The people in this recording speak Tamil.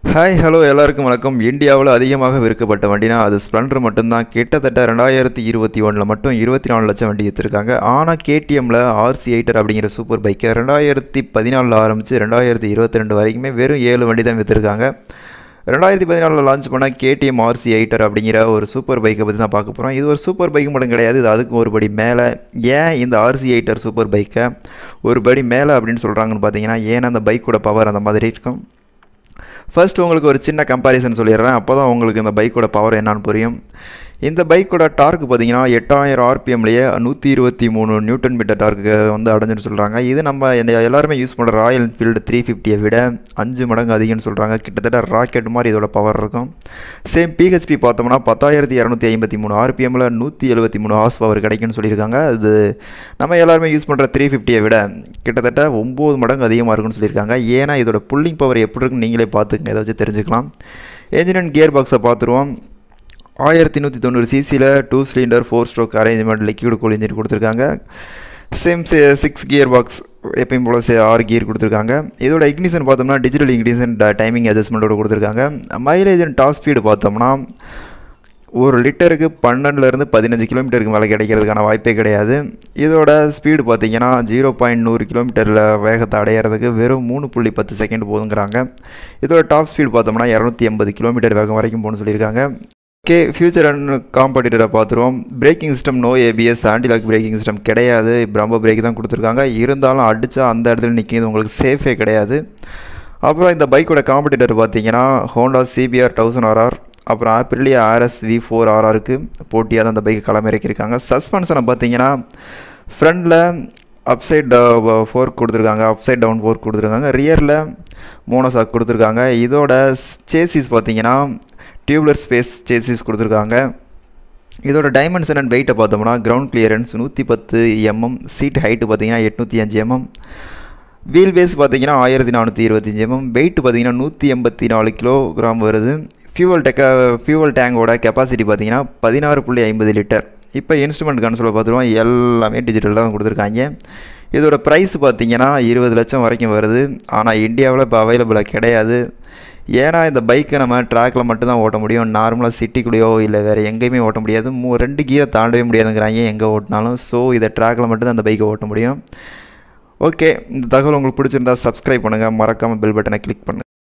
ஹாய் ஹலோ எல்லாருக்கும் வணக்கம் இந்தியாவில் அதிகமாக விற்கப்பட்ட வண்டினா அது ஸ்ப்ளெண்டர் மட்டும்தான் கிட்டத்தட்ட ரெண்டாயிரத்தி இருபத்தி ஒன்றில் மட்டும் இருபத்தி நாலு லட்சம் வண்டி விற்றுருக்காங்க ஆனால் கேடிஎம்மில் ஆர்சி எயிட்டர் அப்படிங்கிற சூப்பர் பைக்கை ரெண்டாயிரத்தி பதினாலில் ஆரம்பித்து ரெண்டாயிரத்தி இருபத்தி ரெண்டு வரைக்குமே வெறும் ஏழு வண்டி தான் விற்றுருக்காங்க ரெண்டாயிரத்தி பதினாலில் லான்ச் பண்ண கேடிஎம் ஆர்சி எயிட்டர் அப்படிங்கிற ஒரு சூப்பர் பைக்கை பற்றி தான் பார்க்க போகிறோம் இது ஒரு சூப்பர் பைக் மட்டும் கிடையாது இது அதுக்கு ஒரு படி மேலே ஏன் இந்த ஆர்சி எயிட்டர் சூப்பர் பைக்கை ஒரு படி மேலே அப்படின்னு சொல்கிறாங்கன்னு பார்த்தீங்கன்னா ஏன்னா அந்த பைக்கோட பவர் அந்த மாதிரி இருக்கும் ஃபர்ஸ்ட் உங்களுக்கு ஒரு சின்ன கம்பேரிசன் சொல்லிடுறேன் அப்போ தான் உங்களுக்கு இந்த பைக்கோட பவர் என்னான்னு புரியும் இந்த பைக்கோட டார்க் பார்த்தீங்கன்னா எட்டாயிரம் ஆர்பிஎம்லேயே நூற்றி இருபத்தி மூணு நியூட்டன் மீட்டர் டார்க்கு வந்து அடைஞ்சுன்னு சொல்கிறாங்க இது நம்ம என்ன- எல்லாருமே யூஸ் பண்ணுற ராயல் என்ஃபீல்டு த்ரீ ஃபிஃப்டியை விட அஞ்சு மடங்கு அதிகம்னு சொல்கிறாங்க கிட்டத்தட்ட ராக்கெட் மாதிரி இதோட பவர் இருக்கும் சேம் பிஹெச்பி பார்த்தோம்னா பத்தாயிரத்தி இரநூத்தி ஐம்பத்தி மூணு ஆர்பிஎம்மில் நூற்றி எழுபத்தி மூணு ஹார்ஸ் பவர் கிடைக்கும்னு சொல்லியிருக்காங்க அது நம்ம எல்லாருமே யூஸ் பண்ணுற த்ரீ ஃபிஃப்டியை விட கிட்டத்தட்ட ஒம்பது மடங்கு அதிகமாக இருக்குன்னு சொல்லியிருக்காங்க ஏன்னா இதோட புல்லிங் பவர் எப்படி இருக்குன்னு நீங்களே பார்த்துக்கங்க இதை வச்சு தெரிஞ்சுக்கலாம் என்ஜின் அண்ட் கியர் பாக்ஸை பார்த்துருவோம் ஆயிரத்தி நூற்றி தொண்ணூறு சிசியில் two cylinder four stroke arrangement liquid cool engine கொடுத்துருக்காங்க சேம் சிக்ஸ் கியர் பாக்ஸ் எப்பயும் போல் சே ஆறு கியர் கொடுத்துருக்காங்க இதோட இக்னிஷன் பார்த்தோம்னா டிஜிட்டல் இக்னிஷன் டைமிங் அட்ஜஸ்ட்மெண்ட்டோட கொடுத்துருக்காங்க மைலேஜ் அண்ட் டாப் ஸ்பீடு பார்த்தோம்னா ஒரு லிட்டருக்கு பன்னெண்டுலேருந்து பதினஞ்சு கிலோமீட்டருக்கு மேலே கிடைக்கிறதுக்கான வாய்ப்பே கிடையாது இதோட ஸ்பீடு பார்த்தீங்கன்னா ஜீரோ பாயிண்ட் நூறு கிலோமீட்டரில் வேகத்தை அடையிறதுக்கு வெறும் மூணு புள்ளி பத்து செகண்ட் போதுங்கிறாங்க இதோட டாப் ஸ்பீடு பார்த்தோம்னா இரநூத்தி எண்பது கிலோமீட்டர் வேகம் வரைக்கும் போகணும்னு சொல்லியிருக்காங்க ஓகே ஃபியூச்சர் அண்ட் காம்படிட்டரை பார்த்துருவோம் braking system no ABS antilock braking system கிடையாது பிரம்ம பிரேக் தான் கொடுத்துருக்காங்க இருந்தாலும் அடித்தா அந்த இடத்துல நிற்கிது உங்களுக்கு சேஃபே கிடையாது அப்புறம் இந்த பைக்கோட காம்படிட்டர் பார்த்தீங்கன்னா ஹோண்டா சிபிஆர் தௌசண்ட் ஆர்ஆர் அப்புறம் ஆப்பிரிலியா ஆர்எஸ் வி ஃபோர் ஆர்ஆருக்கு போட்டியாக தான் அந்த பைக்கை களமிறக்கியிருக்காங்க சஸ்பென்ஷனை பார்த்தீங்கன்னா ஃப்ரண்டில் அப்சைட் ஃபோர்க் கொடுத்துருக்காங்க அப்சைட் டவுன் ஃபோர்க் கொடுத்துருக்காங்க ரியரில் மோனோசாக் கொடுத்துருக்காங்க இதோட சேசிஸ் பார்த்தீங்கன்னா டியூப்லர் ஸ்பேஸ் சேசிஸ் கொடுத்துருக்காங்க இதோட டைமென்ஷன் அண்ட் வெயிட்டை பார்த்தோம்னா கிரவுண்ட் கிளியரன்ஸ் நூற்றி பத்து எம்எம் சீட் ஹைட்டு பார்த்தீங்கன்னா எட்நூற்றி அஞ்சு எம்எம் வீல் பேஸ் பார்த்தீங்கன்னா ஆயிரத்தி நானூற்றி இருபத்தஞ்சி எம்எம் வெயிட் பார்த்தீங்கன்னா நூற்றி எண்பத்தி நாலு கிலோகிராம் வருது ஃபியூவல் டெக்க ஃபியூவல் டேங்கோட கெப்பாசிட்டி பார்த்தீங்கன்னா பதினாறு புள்ளி ஐம்பது லிட்டர் இப்போ இன்ஸ்ட்ருமெண்ட் கன்சோலை பார்த்துருவோம் எல்லாமே டிஜிட்டல் தான் கொடுத்துருக்காங்க இதோட ப்ரைஸ் பார்த்தீங்கன்னா இருபது லட்சம் வரைக்கும் வருது ஆனால் இந்தியாவில் இப்போ அவைலபிளாக கிடையாது ஏன்னா இந்த பைக்கை நம்ம ட்ராக்கில் மட்டும்தான் ஓட்ட முடியும் நார்மலாக சிட்டிக்குள்ளேயோ இல்லை வேறு எங்கேயுமே ஓட்ட முடியாது மூ ரெண்டு கீரை தாண்டவே முடியாதுங்கிறாங்க எங்கே ஓட்டினாலும் ஸோ இதை ட்ராக்கில் மட்டும்தான் அந்த பைக்கை ஓட்ட முடியும் ஓகே இந்த தகவல் உங்களுக்கு பிடிச்சிருந்தா சப்ஸ்கிரைப் பண்ணுங்கள் மறக்காமல் பெல் பட்டனை கிளிக் பண்ணுங்கள்